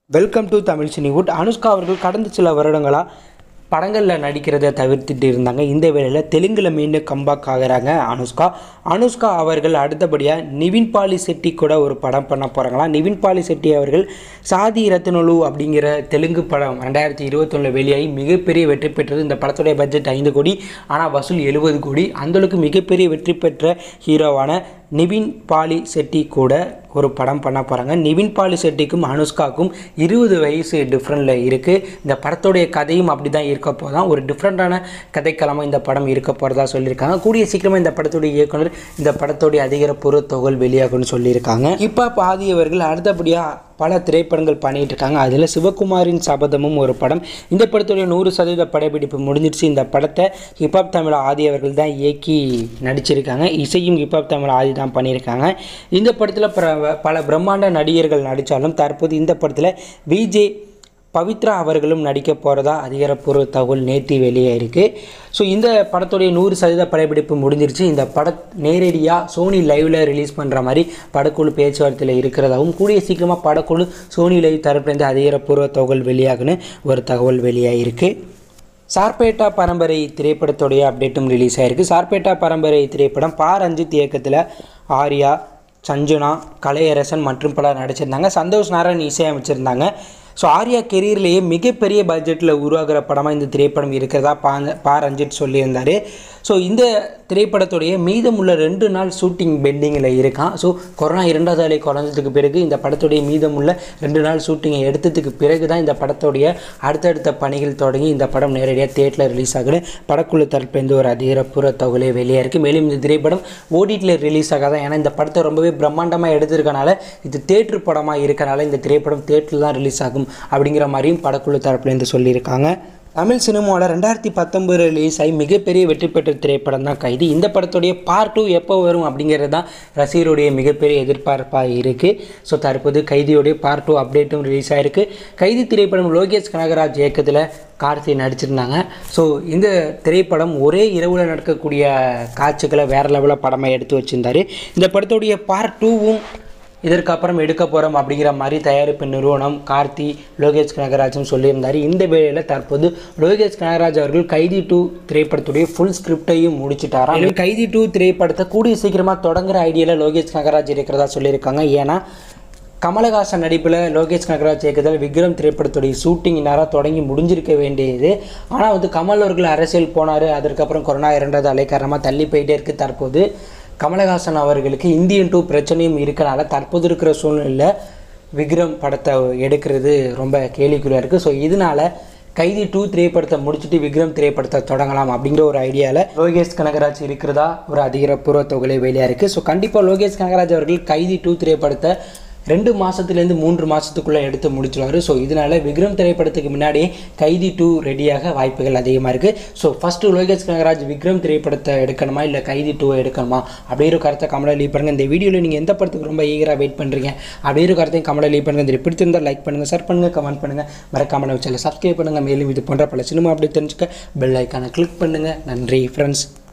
welcome to Tamil Cinewood Anushka அவர்கள் கடந்த சில வருடங்களாக படங்களில் நடிக்கிறத தவிர்த்துட்டு இருந்தாங்க இந்த வேளையில் தெலுங்கில் மீண்டும் கம்பேக் ஆகுறாங்க அனுஷ்கா அனுஷ்கா அவர்கள் அடுத்தபடியாக நிவின் பாலி செட்டி கூட ஒரு படம் பண்ண போகிறாங்களாம் நிவின் பாலி செட்டி அவர்கள் சாதி ரத்னலு அப்படிங்கிற தெலுங்கு படம் ரெண்டாயிரத்தி இருபத்தொன்னில் வெளியாகி மிகப்பெரிய வெற்றி பெற்றது இந்த படத்துடைய பட்ஜெட் ஐந்து கோடி ஆனால் வசூல் எழுபது கோடி அந்தளவுக்கு மிகப்பெரிய வெற்றி பெற்ற ஹீரோவான நிவின் பாலி செட்டி கூட ஒரு படம் பண்ண போகிறாங்க நிவின் பாலி செட்டிக்கும் அனுஷ்காவுக்கும் இருபது வயசு டிஃப்ரெண்டில் இருக்குது இந்த படத்தோடைய கதையும் அப்படி தான் இருக்க போதான் ஒரு டிஃப்ரெண்ட்டான கதைக்களமாக இந்த படம் இருக்க போகிறதா சொல்லியிருக்காங்க கூடிய சீக்கிரமாக இந்த படத்துடைய இயக்குனர் இந்த படத்துடைய அதிகாரப்பூர்வ தொகல் வெளியாகும்னு சொல்லியிருக்காங்க இப்போ பாதியவர்கள் அடுத்தபடியாக பல திரைப்படங்கள் பண்ணிகிட்டு இருக்காங்க அதில் சிவகுமாரின் சபதமும் ஒரு படம் இந்த படத்துடைய நூறு சதவீத படப்பிடிப்பு முடிஞ்சிருச்சு இந்த படத்தை ஹிப்ஹாப் தமிழ் ஆதி அவர்கள் தான் இயக்கி நடிச்சிருக்காங்க இசையும் ஹிப்ஹாப் தமிழ் ஆதி தான் பண்ணியிருக்காங்க இந்த படத்தில் பிர- பல பிரம்மாண்ட நடிகர்கள் நடித்தாலும் தற்போது இந்த படத்தில் விஜே பவித்ரா அவர்களும் நடிக்க போகிறதா அதிகாரப்பூர்வ தகவல் நேற்று வெளியே இருக்குது ஸோ இந்த படத்துடைய நூறு சதவீத படப்பிடிப்பு முடிஞ்சிருச்சு இந்த பட நேரடியாக சோனி லைவில் ரிலீஸ் பண்ணுற மாதிரி படக்குழு பேச்சுவார்த்தையில் இருக்கிறதாகவும் கூடிய சீக்கிரமாக படக்குழு சோனி லைவ் தரப்புலேருந்து அதிகாரப்பூர்வ தகவல் வெளியாகுன்னு ஒரு தகவல் வெளியாகிருக்கு சார்பேட்டா பரம்பரை திரைப்படத்துடைய அப்டேட்டும் ரிலீஸ் ஆயிருக்கு சார்பேட்டா பரம்பரை திரைப்படம் பா ரஞ்சித் இயக்கத்தில் ஆர்யா சஞ்சுனா கலையரசன் மற்றும் பலர் நடிச்சிருந்தாங்க சந்தோஷ் நாராயண் இசையமைச்சிருந்தாங்க ஸோ ஆர்யா கெரியர்லேயே மிகப்பெரிய பட்ஜெட்டில் உருவாகிற படமாக இந்த திரைப்படம் இருக்கிறதா பா பா ரஞ்சித் சொல்லியிருந்தார் ஸோ இந்த திரைப்படத்துடைய மீதமுள்ள ரெண்டு நாள் ஷூட்டிங் பெண்டிங்கில் இருக்கான் ஸோ கொரோனா இரண்டாவது அலை குறைஞ்சதுக்கு பிறகு இந்த படத்துடைய மீதமுள்ள ரெண்டு நாள் ஷூட்டிங்கை எடுத்ததுக்கு பிறகு தான் இந்த படத்துடைய அடுத்தடுத்த பணிகள் தொடங்கி இந்த படம் நேரடியாக தேட்டரில் ரிலீஸ் ஆகுது படக்குழு தரப்புலேருந்து ஒரு அதிகாரப்பூர்வ தொகலை வெளியே இருக்குது மேலும் இந்த திரைப்படம் ஓடிடியில் ரிலீஸ் ஆகாதான் ஏன்னா இந்த படத்தை ரொம்பவே பிரம்மாண்டமாக எடுத்திருக்கனால இது தேட்ரு படமாக இருக்கனால இந்த திரைப்படம் தேட்டரில் தான் ரிலீஸ் ஆகும் அப்படிங்கிற மாதிரியும் படக்குழு தரப்புலேருந்து சொல்லியிருக்காங்க தமிழ் சினிமாவில் ரெண்டாயிரத்தி பத்தொம்பது ரிலீஸ் ஆகி மிகப்பெரிய வெற்றி பெற்ற திரைப்படம் தான் கைதி இந்த படத்துடைய பார்ட் டூ எப்போ வரும் அப்படிங்கிறது தான் ரசிகருடைய மிகப்பெரிய எதிர்பார்ப்பாக இருக்குது ஸோ தற்போது கைதியோடைய பார்ட் டூ அப்டேட்டும் ரிலீஸ் ஆகிருக்கு கைதி திரைப்படம் லோகேஷ் கனகராஜ் இயக்கத்தில் கார்த்தி நடிச்சிருந்தாங்க ஸோ இந்த திரைப்படம் ஒரே இரவில் நடக்கக்கூடிய காட்சிகளை வேறு லெவலில் படமாக எடுத்து வச்சுருந்தாரு இந்த படத்துடைய பார்ட் டூவும் இதற்கப்புறம் எடுக்க போகிறோம் அப்படிங்கிற மாதிரி தயாரிப்பு நிறுவனம் கார்த்தி லோகேஷ் கனகராஜும் சொல்லியிருந்தார் இந்த வேளையில் தற்போது லோகேஷ் கனகராஜ் அவர்கள் கைதி டூ திரைப்படத்துடைய ஃபுல் ஸ்கிரிப்டையும் முடிச்சிட்டாராம் மேலும் கைதி டூ திரைப்படத்தை கூடிய சீக்கிரமாக தொடங்குற ஐடியாவில் லோகேஷ் கனகராஜ் இருக்கிறதா சொல்லியிருக்காங்க ஏன்னா கமலஹாசன் நடிப்பில் லோகேஷ் கனகராஜ் இயக்கத்தில் விக்ரம் திரைப்படத்துடைய ஷூட்டிங் நேரம் தொடங்கி முடிஞ்சிருக்க வேண்டியது ஆனால் வந்து கமல் அவர்கள் அரசியல் போனார் அதற்கப்புறம் கொரோனா இரண்டாவது அலை காரணமாக தள்ளி போயிட்டே இருக்குது தற்போது கமலஹாசன் அவர்களுக்கு இந்தியன் டூ பிரச்சனையும் இருக்கனால தற்போது இருக்கிற சூழ்நிலையில் விக்ரம் படத்தை எடுக்கிறது ரொம்ப கேலிக்குறியாக இருக்குது ஸோ இதனால கைதி டூ திரைப்படத்தை முடிச்சுட்டு விக்ரம் திரைப்படத்தை தொடங்கலாம் அப்படிங்கிற ஒரு ஐடியாவில் லோகேஷ் கனகராஜ் இருக்கிறதா ஒரு அதிகாரப்பூர்வ தொகை வெளியாக இருக்குது ஸோ கண்டிப்பாக லோகேஷ் கனகராஜ் அவர்கள் கைதி டூ திரைப்படத்தை ரெண்டு மாதத்துலேருந்து மூன்று மாதத்துக்குள்ளே எடுத்து முடிச்சிடுவார் ஸோ இதனால் விக்ரம் திரைப்படத்துக்கு முன்னாடியே கைதி டூ ரெடியாக வாய்ப்புகள் அதிகமாக இருக்குது ஸோ ஃபஸ்ட்டு லோகேஷ் கனகராஜ் விக்ரம் திரைப்படத்தை எடுக்கணுமா இல்லை கைதி டூ எடுக்கணுமா அப்படிங்கிற கருத்தை கமலை லீவ் பண்ணுங்கள் இந்த வீடியோவில் நீங்கள் எந்த படத்துக்கு ரொம்ப ஈகராக வெயிட் பண்ணுறீங்க அப்படிங்கிற கருத்தையும் கமலை லீவ் பண்ணுங்கள் இந்த பிடிச்சிருந்தால் லைக் பண்ணுங்கள் ஷேர் பண்ணுங்கள் கமெண்ட் பண்ணுங்கள் மறக்காம நம்ம சேனலை சப்ஸ்கிரைப் பண்ணுங்கள் மேலும் இது போன்ற பல சினிமா அப்படி தெரிஞ்சுக்க பெல் ஐக்கானை கிளிக் பண்ணுங்கள் நன்றி ஃப்ரெண்ட்ஸ்